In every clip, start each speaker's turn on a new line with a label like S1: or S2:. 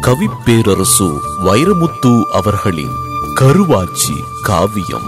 S1: கவிப்பேரரசு வைரமுத்து அவர்களின் கருவாச்சி காவியம்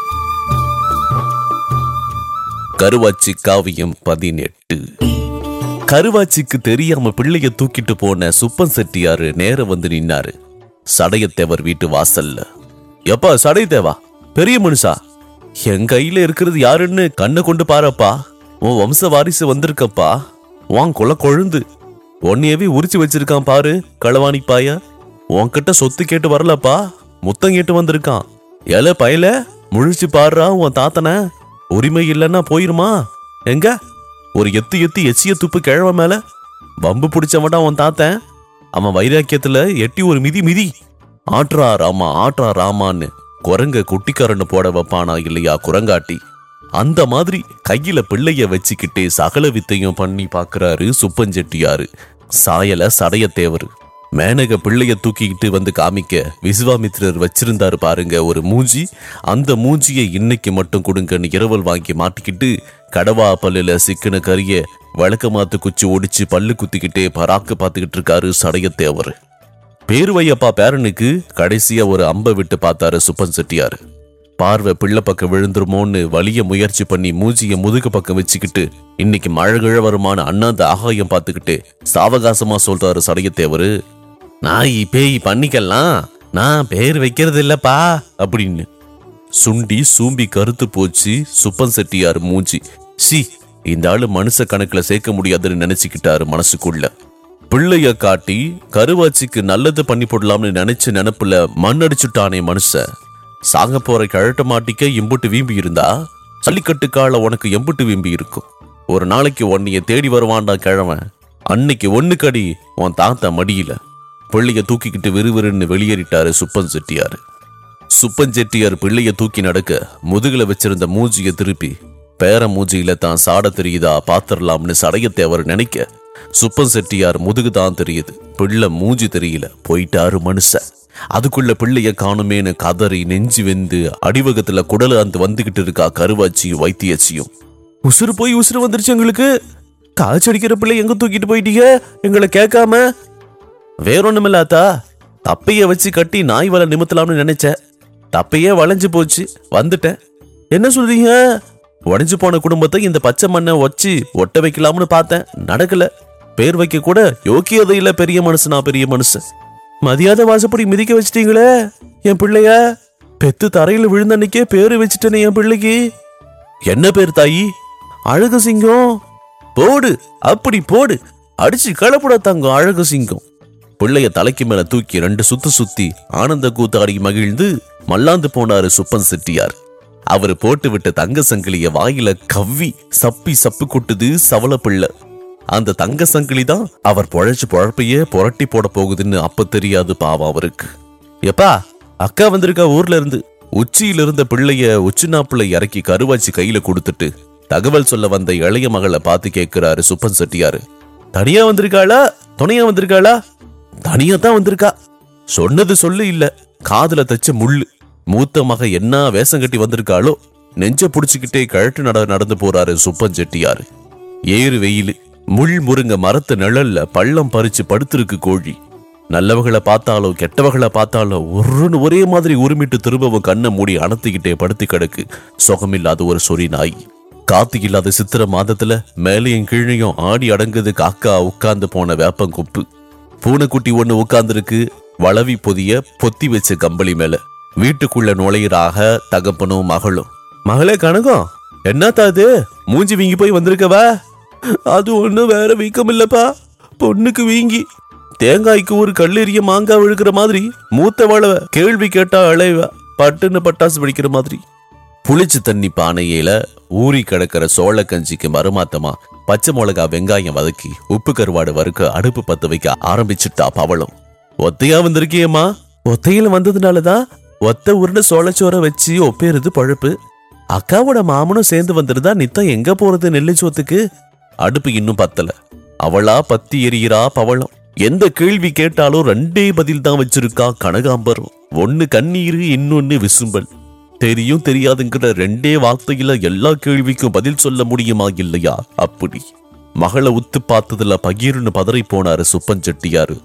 S1: கருவாச்சி காவியம் பதினெட்டு கருவாச்சிக்கு தெரியாம பிள்ளைய தூக்கிட்டு போன சுப்பன் செட்டியாரு நேர வந்து நின்னாரு சடையத்தேவர் வீட்டு வாசல்ல எப்பா சடையத்தேவா பெரிய மனுஷா என் கையில இருக்கிறது யாருன்னு கண்ணை கொண்டு பாரப்பா உன் வம்ச வாரிசு வந்திருக்கப்பா உன் குல கொழுந்து உன்னையவே உரிச்சு வச்சிருக்கான் பாரு களவாணி பாய உன்கிட்ட சொத்து கேட்டு வரலப்பா முத்தம் கேட்டு வந்திருக்கான் ஏல பயல முழிச்சு பாடுறா உன் தாத்தனை உரிமை இல்லைன்னா போயிருமா எங்க ஒரு எத்து எத்து எச்சிய துப்பு கிழவ மேல வம்பு பிடிச்சவன்டா உன் தாத்தன் அவன் வைராக்கியத்துல எட்டி ஒரு மிதி மிதி ஆட்ரா ராமா ஆட்ரா ராமான்னு குரங்க குட்டிக்காரன்னு போட வைப்பானா இல்லையா குரங்காட்டி அந்த மாதிரி கையில பிள்ளைய வச்சுக்கிட்டே சகல வித்தையும் பண்ணி பாக்குறாரு சுப்பஞ்செட்டியாரு சாயல சடையத்தேவர் மேனக பிள்ளைய தூக்கிக்கிட்டு வந்து காமிக்க விஸ்வாமித்திரர் வச்சிருந்தாரு பாருங்க ஒரு மூஞ்சி அந்த மூஞ்சியை இன்னைக்கு மட்டும் கொடுங்கன்னு இரவல் வாங்கி மாட்டிக்கிட்டு கடவா பல்லுல சிக்கன கரிய வழக்க மாத்து குச்சி ஒடிச்சு பல்லு குத்திக்கிட்டே பராக்கு பார்த்துக்கிட்டு இருக்காரு சடையத்தேவர் பேருவையப்பா பேரனுக்கு கடைசியா ஒரு அம்பை விட்டு பார்த்தாரு சுப்பன் செட்டியார் பார்வை பிள்ளை பக்கம் விழுந்துருமோன்னு வலிய முயற்சி பண்ணி மூஞ்சிய முதுகு பக்கம் வச்சுக்கிட்டு இன்னைக்கு மழை கிழ வருமான அண்ணாந்த ஆகாயம் பார்த்துக்கிட்டு சாவகாசமா சொல்றாரு சடையத்தேவரு நாய் பேய் பண்ணிக்கலாம் நான் பேர் வைக்கிறது இல்லப்பா அப்படின்னு சுண்டி சூம்பி கருத்து போச்சு சுப்பன் செட்டியார் மூஞ்சி சி இந்த ஆளு மனுஷ கணக்குல சேர்க்க முடியாதுன்னு நினைச்சுக்கிட்டாரு மனசுக்குள்ள பிள்ளைய காட்டி கருவாச்சிக்கு நல்லது பண்ணி போடலாம்னு நினைச்ச நினப்புல மண்ணடிச்சுட்டானே மனுஷன் சாக போற கழட்ட மாட்டிக்க எம்புட்டு வீம்பி இருந்தா சல்லிக்கட்டு கால உனக்கு எம்புட்டு வீம்பி இருக்கும் ஒரு நாளைக்கு உன்னைய தேடி வருவான்டா கிழவன் அன்னைக்கு ஒண்ணுக்கடி உன் தாத்தா மடியில பிள்ளைய தூக்கிக்கிட்டு விறுவிறுன்னு வெளியேறிட்டாரு சுப்பன் செட்டியாரு சுப்பன் செட்டியார் பிள்ளைய தூக்கி நடக்க முதுகுல வச்சிருந்த மூஞ்சிய திருப்பி பேர மூஞ்சியில தான் சாட தெரியுதா பாத்திரலாம்னு சடையத்தேவர் நினைக்க சுப்பன் செட்டியார் முதுகு தான் தெரியுது பிள்ளை மூஞ்சி தெரியல போயிட்டாரு மனுஷன் அதுக்குள்ள பிள்ளைய காணுமேனு கதறி நெஞ்சு வெந்து அடிவகத்துல குடல அந்த வந்துகிட்டு இருக்கா கருவாச்சியும் வைத்தியச்சியும் உசுறு போய் உசுறு வந்துருச்சு எங்களுக்கு காய்ச்சடிக்கிற பிள்ளை எங்க தூக்கிட்டு போயிட்டீங்க எங்களை கேட்காம வேறொன்னுமில்லாத்தா தப்பைய வச்சு கட்டி நாய் வலை நிமித்தலாம்னு நினைச்சேன் தப்பையே வளைஞ்சு போச்சு வந்துட்டேன் என்ன சொல்றீங்க உடைஞ்சு போன குடும்பத்தை இந்த பச்சை மண்ணை வச்சு ஒட்ட வைக்கலாம்னு பார்த்தேன் நடக்கல பேர் வைக்க கூட யோக்கியதை இல்ல பெரிய மனுஷனா பெரிய மனுஷன் மதியாத வாசப்படி மிதிக்க வச்சிட்டீங்களே என் பிள்ளைய பெத்து தரையில விழுந்த அன்னைக்கே பேரு வச்சுட்டேனே என் பிள்ளைக்கு என்ன பேர் தாயி அழகு சிங்கம் போடு அப்படி போடு அடிச்சு கலப்புட தங்கம் அழகு சிங்கம் பிள்ளைய தலைக்கு மேல தூக்கி ரெண்டு சுத்து சுத்தி ஆனந்த கூத்தாடி மகிழ்ந்து மல்லாந்து போனாரு சுப்பன் செட்டியார் அவர் போட்டு விட்ட தங்க சங்கிலிய வாயில கவ்வி சப்பி சப்பு கொட்டுது சவள பிள்ளை அந்த தங்க சங்கிலி தான் அவர் பொழைச்சு பொழப்பையே புரட்டி போட போகுதுன்னு அப்ப தெரியாது பாவம் அவருக்கு எப்பா அக்கா வந்திருக்கா ஊர்ல இருந்து உச்சியில இருந்த பிள்ளைய உச்சினாப்புல இறக்கி கருவாச்சி கையில கொடுத்துட்டு தகவல் சொல்ல வந்த இளைய மகளை பார்த்து கேட்கிறாரு சுப்பன் செட்டியாரு தனியா வந்திருக்காளா துணையா வந்திருக்காளா தனியா தான் வந்திருக்கா சொன்னது சொல்லு இல்ல காதுல தச்ச முள்ளு மூத்த மக என்ன வேஷம் கட்டி வந்திருக்காளோ நெஞ்ச புடிச்சுக்கிட்டே கழட்டு நட நடந்து போறாரு சுப்பன் செட்டியாரு ஏறு வெயிலு முள் முருங்க மரத்து நிழல்ல பள்ளம் பறிச்சு படுத்திருக்கு கோழி நல்லவகளை பார்த்தாலும் கெட்டவகளை பார்த்தாலும் ஒருன்னு ஒரே மாதிரி உருமிட்டு திரும்பவும் கண்ணை மூடி அணத்திக்கிட்டே படுத்து கிடக்கு சுகமில்லாத ஒரு சொறி நாய் காத்து இல்லாத சித்திர மாதத்துல மேலையும் கீழையும் ஆடி அடங்குது காக்கா உட்கார்ந்து போன வேப்பங்குப்பு பூனைக்குட்டி ஒண்ணு உட்கார்ந்துருக்கு வளவி பொதிய பொத்தி வச்ச கம்பளி மேல வீட்டுக்குள்ள நுழையிறாக தகப்பனும் மகளும் மகளே கனகம் என்னத்தா அது மூஞ்சி வீங்கி போய் வந்திருக்கவா அது ஒண்ணு வேற வீக்கம் இல்லப்பா பொண்ணுக்கு வீங்கி தேங்காய்க்கு ஒரு கல்லெறிய மாங்காய் விழுக்கிற மாதிரி மூத்த வளவ கேள்வி கேட்டா அலைவ பட்டுன்னு பட்டாசு வெடிக்கிற மாதிரி புளிச்சு தண்ணி பானையில ஊறி கிடக்கிற சோள கஞ்சிக்கு மறுமாத்தமா பச்சை மிளகா வெங்காயம் வதக்கி உப்பு கருவாடு வறுக்க அடுப்பு பத்த வைக்க ஆரம்பிச்சுட்டா பவளம் ஒத்தையா வந்திருக்கியம்மா ஒத்தையில வந்ததுனாலதான் ஒத்த உருண்டை சோளச்சோரை வச்சு ஒப்பேறது பழப்பு அக்காவோட மாமனும் சேர்ந்து வந்திருந்தா நித்தம் எங்க போறது நெல்லு சோத்துக்கு அடுப்பு இன்னும் பத்தல அவளா பத்தி எரியிறா பவளம் எந்த கேள்வி கேட்டாலும் ரெண்டே பதில் தான் வச்சிருக்கா கனகாம்பரம் ஒன்னு கண்ணீர் இன்னொன்னு விசும்பல் தெரியும் தெரியாதுங்கிற ரெண்டே வார்த்தையில எல்லா கேள்விக்கும் பதில் சொல்ல முடியுமா இல்லையா அப்படி மகளை உத்து பார்த்ததுல பகீர்னு பதறி போனாரு சுப்பன் செட்டியாரு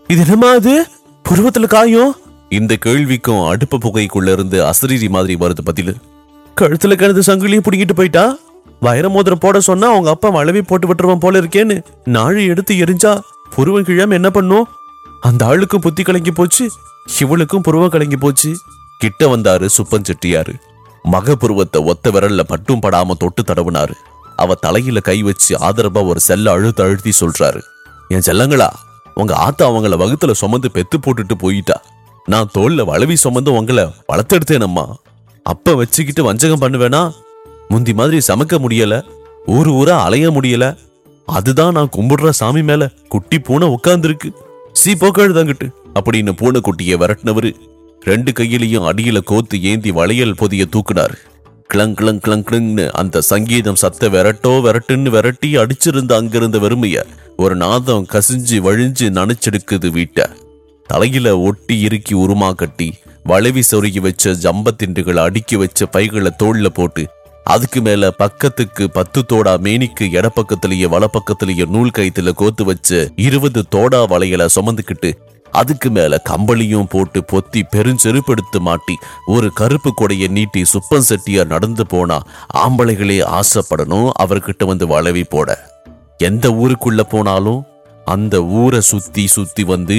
S1: இது என்னமா அது புருவத்துல காயம் இந்த கேள்விக்கும் அடுப்பு புகைக்குள்ள இருந்து அசரீரி மாதிரி வருது பதிலு கழுத்துல கிடந்த சங்கிலியும் பிடிக்கிட்டு போயிட்டா வைர மோதிரம் போட சொன்னா அவங்க அப்பா வளவி போட்டு விட்டுருவான் போல இருக்கேன்னு நாழி எடுத்து எரிஞ்சா புருவம் கிழாம என்ன பண்ணும் அந்த ஆளுக்கும் புத்தி கலங்கி போச்சு இவளுக்கும் புருவம் கலங்கி போச்சு கிட்ட வந்தாரு சுப்பன் செட்டியாரு மக புருவத்தை ஒத்த விரல்ல பட்டும் படாம தொட்டு தடவுனாரு அவ தலையில கை வச்சு ஆதரவா ஒரு செல்ல அழுத்த அழுத்தி சொல்றாரு என் செல்லங்களா உங்க ஆத்தா அவங்கள வகுத்துல சுமந்து பெத்து போட்டுட்டு போயிட்டா நான் தோல்ல வளவி சுமந்து உங்களை வளர்த்தெடுத்தேனம்மா அப்ப வச்சுக்கிட்டு வஞ்சகம் பண்ணுவேனா முந்தி மாதிரி சமைக்க முடியல ஊரு ஊரா அலைய முடியல அதுதான் நான் கும்பிடுற சாமி மேல குட்டி பூனை உட்கார்ந்துருக்கு சீ போக்கழுதாங்கிட்டு அப்படின்னு பூனை குட்டியை விரட்டினவரு ரெண்டு கையிலையும் அடியில கோத்து ஏந்தி வளையல் பொதிய தூக்குனாரு கிளங் கிளங் கிளங் கிளங்னு அந்த சங்கீதம் சத்த விரட்டோ விரட்டுன்னு விரட்டி அடிச்சிருந்த அங்கிருந்த வெறுமைய ஒரு நாதம் கசிஞ்சு வழிஞ்சு நனைச்செடுக்குது வீட்டை தலையில ஒட்டி இறுக்கி உருமா கட்டி வளைவி சொருகி வச்ச ஜம்பத்திண்டுகளை அடுக்கி வச்ச பைகளை தோல்ல போட்டு அதுக்கு மேல பக்கத்துக்கு பத்து தோடா மேனிக்கு இடப்பக்கத்திலேயே வலப்பக்கத்திலேயே நூல் கயித்துல கோத்து வச்ச இருபது தோடா வளையலை சுமந்துக்கிட்டு அதுக்கு மேல கம்பளியும் போட்டு பொத்தி பெருஞ்செருப்படுத்து மாட்டி ஒரு கருப்பு கொடையை நீட்டி சுப்பன் செட்டியார் நடந்து போனா ஆம்பளைகளே ஆசைப்படணும் அவர்கிட்ட வந்து வளவி போட எந்த ஊருக்குள்ள போனாலும் அந்த ஊரை சுத்தி சுத்தி வந்து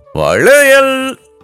S1: வளையல்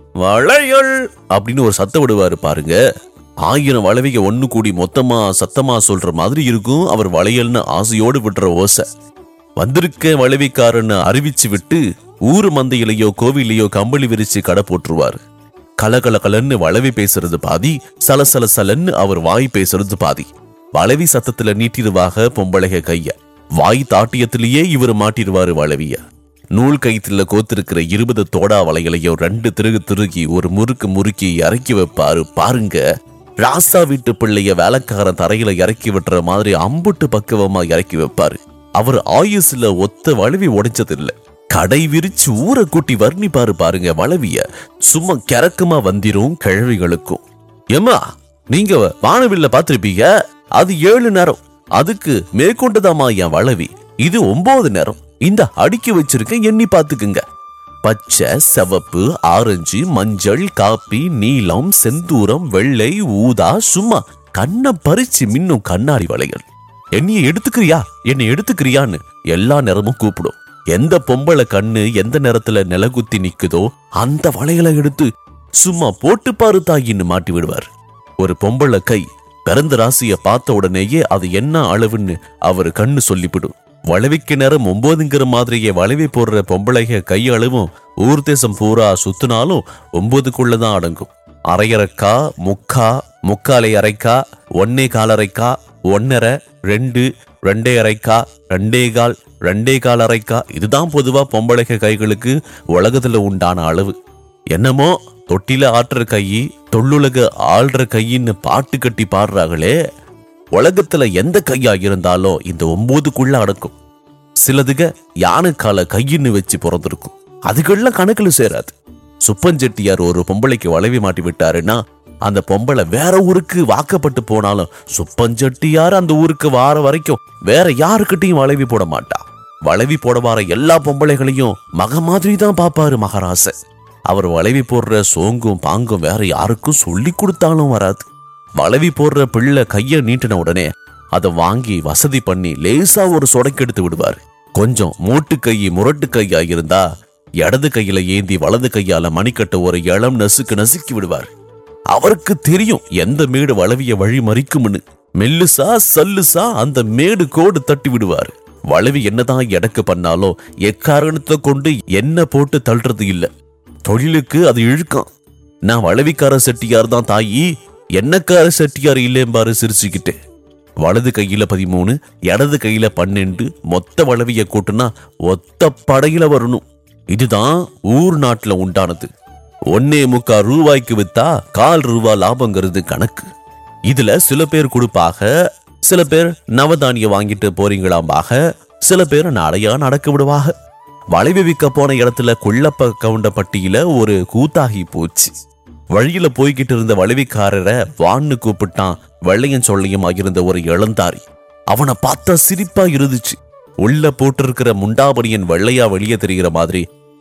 S1: வளையல் அப்படின்னு ஒரு சத்தம் விடுவாரு பாருங்க ஆயிரம் வளவிக ஒண்ணு கூடி மொத்தமா சத்தமா சொல்ற மாதிரி இருக்கும் அவர் வளையல்னு ஆசையோடு விடுற ஓசை வந்திருக்க வளவிக்காரன்னு அறிவிச்சு விட்டு ஊர் மந்தையிலேயோ கோவிலையோ கம்பளி விரிச்சு கடை போட்டுருவாரு கலகல கலன்னு வளவி பேசுறது பாதி சலசல சலன்னு அவர் வாய் பேசுறது பாதி வளவி சத்தத்துல நீட்டிருவாக பொம்பளைக கைய வாய் தாட்டியத்திலேயே இவர் மாட்டிருவாரு வளவிய நூல் கயித்துல கோத்திருக்கிற இருபது தோடா வலைகளையும் ரெண்டு திருகு திருகி ஒரு முறுக்கு முறுக்கி இறக்கி வைப்பாரு பாருங்க ராசா வீட்டு பிள்ளைய வேலைக்காரன் தரையில இறக்கி விட்டுற மாதிரி அம்புட்டு பக்குவமா இறக்கி வைப்பாரு அவர் ஆயுசுல ஒத்த வளவி உடைச்சதில்ல கடை விரிச்சு ஊரை கூட்டி வர்ணிப்பாரு பாருங்க வளவிய சும்மா கிறக்கமா வந்திரும் கிழவிகளுக்கும் ஏம்மா நீங்க வானவில்ல பார்த்திருப்பீங்க அது ஏழு நேரம் அதுக்கு மேற்கொண்டுதாம்மா என் வளவி இது ஒன்பது நேரம் இந்த அடுக்கி வச்சிருக்கேன் எண்ணி பாத்துக்குங்க பச்சை சிவப்பு ஆரஞ்சு மஞ்சள் காப்பி நீலம் செந்தூரம் வெள்ளை ஊதா சும்மா கண்ணை பறிச்சு மின்னும் கண்ணாடி வளைகள் என்னைய எடுத்துக்கிறியா என்னை எடுத்துக்கிறியான்னு எல்லா நேரமும் கூப்பிடும் எந்த பொம்பளை கண்ணு எந்த நேரத்துல நிலகுத்தி நிக்குதோ அந்த வளையலை எடுத்து சும்மா போட்டு பாரு தாயின்னு மாட்டி விடுவார் ஒரு பொம்பளை கை பிறந்த ராசிய பார்த்த உடனேயே அது என்ன அளவுன்னு அவர் கண்ணு சொல்லிவிடும் வளவிக்கு நேரம் ஒன்பதுங்கிற மாதிரியே வளவி போடுற பொம்பளைக கை அளவும் ஊர் தேசம் பூரா சுத்தினாலும் ஒன்பதுக்குள்ளதான் அடங்கும் அரையரைக்கா முக்கா முக்காலை அரைக்கா ஒன்னே கால் அரைக்கா ஒன்னரை ரெண்டு ரெண்டே அரைக்கா ரெண்டே கால் ரெண்டே கால் அரைக்கா இதுதான் பொதுவா பொம்பளைக கைகளுக்கு உலகத்துல உண்டான அளவு என்னமோ தொட்டில ஆட்டுற கை தொள்ளுலக ஆள்ற கையின்னு பாட்டு கட்டி பாடுறாங்களே உலகத்துல எந்த கையா இருந்தாலும் இந்த ஒன்பதுக்குள்ள அடக்கும் சிலதுக யானைக்கால கையின்னு வச்சு பிறந்திருக்கும் அதுக்கெல்லாம் கணக்குல சேராது சுப்பஞ்செட்டியார் ஒரு பொம்பளைக்கு வளைவி மாட்டி விட்டாருன்னா அந்த பொம்பளை வேற ஊருக்கு வாக்கப்பட்டு போனாலும் சுப்பஞ்செட்டியார் அந்த ஊருக்கு வார வரைக்கும் வேற யாருக்கிட்டையும் வளைவி போட மாட்டா வளைவி போட வார எல்லா பொம்பளைகளையும் மக மாதிரி தான் பாப்பாரு மகாராச அவர் வளைவி போடுற சோங்கும் பாங்கும் வேற யாருக்கும் சொல்லி கொடுத்தாலும் வராது வளைவி போடுற பிள்ளை கைய நீட்டின உடனே அதை வாங்கி வசதி பண்ணி லேசா ஒரு சொடக்கெடுத்து விடுவார் கொஞ்சம் மூட்டு கை முரட்டு கையா இருந்தா இடது கையில ஏந்தி வலது கையால மணிக்கட்ட ஒரு இளம் நசுக்கு நசுக்கி விடுவார் அவருக்கு தெரியும் எந்த மேடு வளவிய வழி மறிக்கும்னு மெல்லுசா சல்லுசா அந்த மேடு கோடு தட்டி விடுவார் வளவி என்னதான் எடக்கு பண்ணாலும் எக்காரணத்தை கொண்டு என்ன போட்டு தள்ளுறது இல்ல தொழிலுக்கு அது இழுக்கம் நான் வளவிக்கார செட்டியார் தான் தாயி என்னக்கார செட்டியார் இல்லேம்பாரு சிரிச்சுக்கிட்டு வலது கையில பதிமூணு இடது கையில பன்னெண்டு மொத்த வளவிய கூட்டுனா ஒத்த படையில வரணும் இதுதான் ஊர் நாட்டுல உண்டானது ஒன்னே முக்கா ரூபாய்க்கு வித்தா கால் ரூபா லாபங்கிறது கணக்கு இதுல சில பேர் கொடுப்பாக சில பேர் நவதானிய வாங்கிட்டு போறீங்களாம்பாக சில பேர் நாளையா நடக்க விடுவாக வளைவு விற்க போன இடத்துல கொள்ளப்ப கவுண்டப்பட்டியில ஒரு கூத்தாகி போச்சு வழியில போய்கிட்டு இருந்த வளைவிக்காரரை வான்னு கூப்பிட்டான் வெள்ளையன் சொல்லையும் ஆகியிருந்த ஒரு இளந்தாரி அவனை பார்த்தா சிரிப்பா இருந்துச்சு உள்ள போட்டிருக்கிற முண்டாபடியன் வெள்ளையா வெளியே தெரிகிற மாதிரி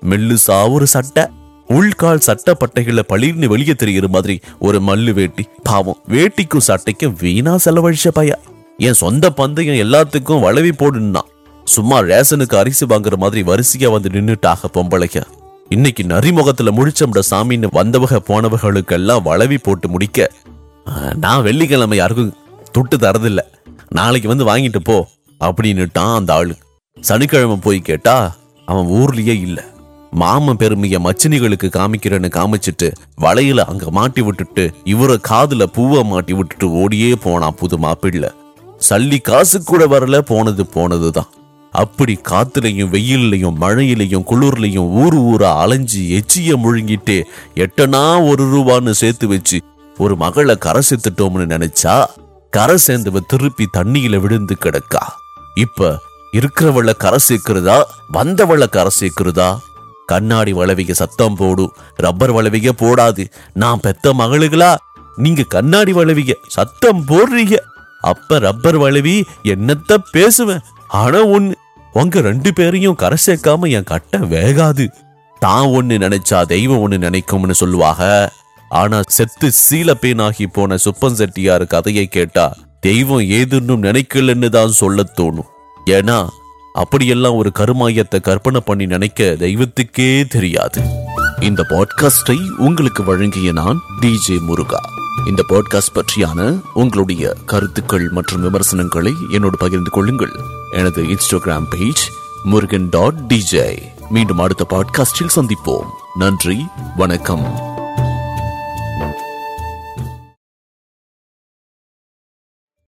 S1: மெல்லுசா ஒரு சட்டை உள்கால் சட்டை பட்டைகளை பளிர்னு வெளியே தெரிகிற மாதிரி ஒரு மல்லு வேட்டி பாவம் வேட்டிக்கும் சட்டைக்கும் வீணா செலவழிச்ச பையா என் சொந்த பந்தயம் எல்லாத்துக்கும் வளவி போடுன்னா சும்மா ரேஷனுக்கு அரிசி வாங்குற மாதிரி வரிசையா வந்து நின்னுட்டாக பொம்பளைங்க இன்னைக்கு நரிமுகத்துல முழிச்சம்ட சாமின்னு வந்தவக போனவர்களுக்கெல்லாம் வளவி போட்டு முடிக்க "ஆஹ், நான் வெள்ளிக்கிழமை யாருக்கும் துட்டு தரதில்ல நாளைக்கு வந்து வாங்கிட்டு போ அப்படின்னுட்டான் அந்த ஆளு சனிக்கிழமை போய் கேட்டா அவன் ஊர்லயே இல்ல மாமன் பெருமைய மச்சினிகளுக்கு காமிக்கிறேன்னு காமிச்சிட்டு வளையல அங்க மாட்டி விட்டுட்டு இவர காதுல பூவை மாட்டி விட்டுட்டு ஓடியே போனான் புது மாப்பிள்ளை சல்லி காசு கூட வரல போனது போனதுதான் அப்படி காத்துலயும் வெயில்லையும் மழையிலையும் குளிர்லையும் ஊரு ஊரா அலைஞ்சு எச்சிய முழுங்கிட்டு எட்டனா ஒரு ரூபான்னு சேர்த்து வச்சு ஒரு மகளை கரை சேர்த்துட்டோம்னு நினைச்சா கரை சேர்ந்தவ திருப்பி தண்ணியில விழுந்து கிடக்கா இப்ப இருக்கிறவள கரை சேர்க்கிறதா வந்தவள கரை சேர்க்கிறதா கண்ணாடி வளவிக சத்தம் போடும் ரப்பர் வளவிக போடாது நான் பெத்த மகளுகளா நீங்க கண்ணாடி வளவிக சத்தம் போடுறீங்க அப்ப ரப்பர் வளவி என்னத்த பேசுவேன் ஆனா ஒண்ணு உங்க ரெண்டு பேரையும் கரை சேர்க்காம என் கட்ட வேகாது தான் ஒண்ணு நினைச்சா தெய்வம் ஒண்ணு நினைக்கும்னு சொல்லுவாங்க ஆனா செத்து சீல பேனாகி போன சுப்பன் செட்டியார் கதையை கேட்டா தெய்வம் ஏதுன்னும் நினைக்கலன்னு தான் சொல்லத் தோணும் ஏன்னா அப்படியெல்லாம் ஒரு கருமாயத்தை கற்பனை பண்ணி நினைக்க தெய்வத்துக்கே தெரியாது இந்த பாட்காஸ்டை உங்களுக்கு வழங்கிய நான் டிஜே முருகா இந்த பாட்காஸ்ட் பற்றியான உங்களுடைய கருத்துக்கள் மற்றும் விமர்சனங்களை என்னோடு பகிர்ந்து கொள்ளுங்கள் எனது Instagram page Murugan dot DJ மீண்டும் அடுத்த பாட்காஸ்டில் சந்திப்போம் நன்றி வணக்கம்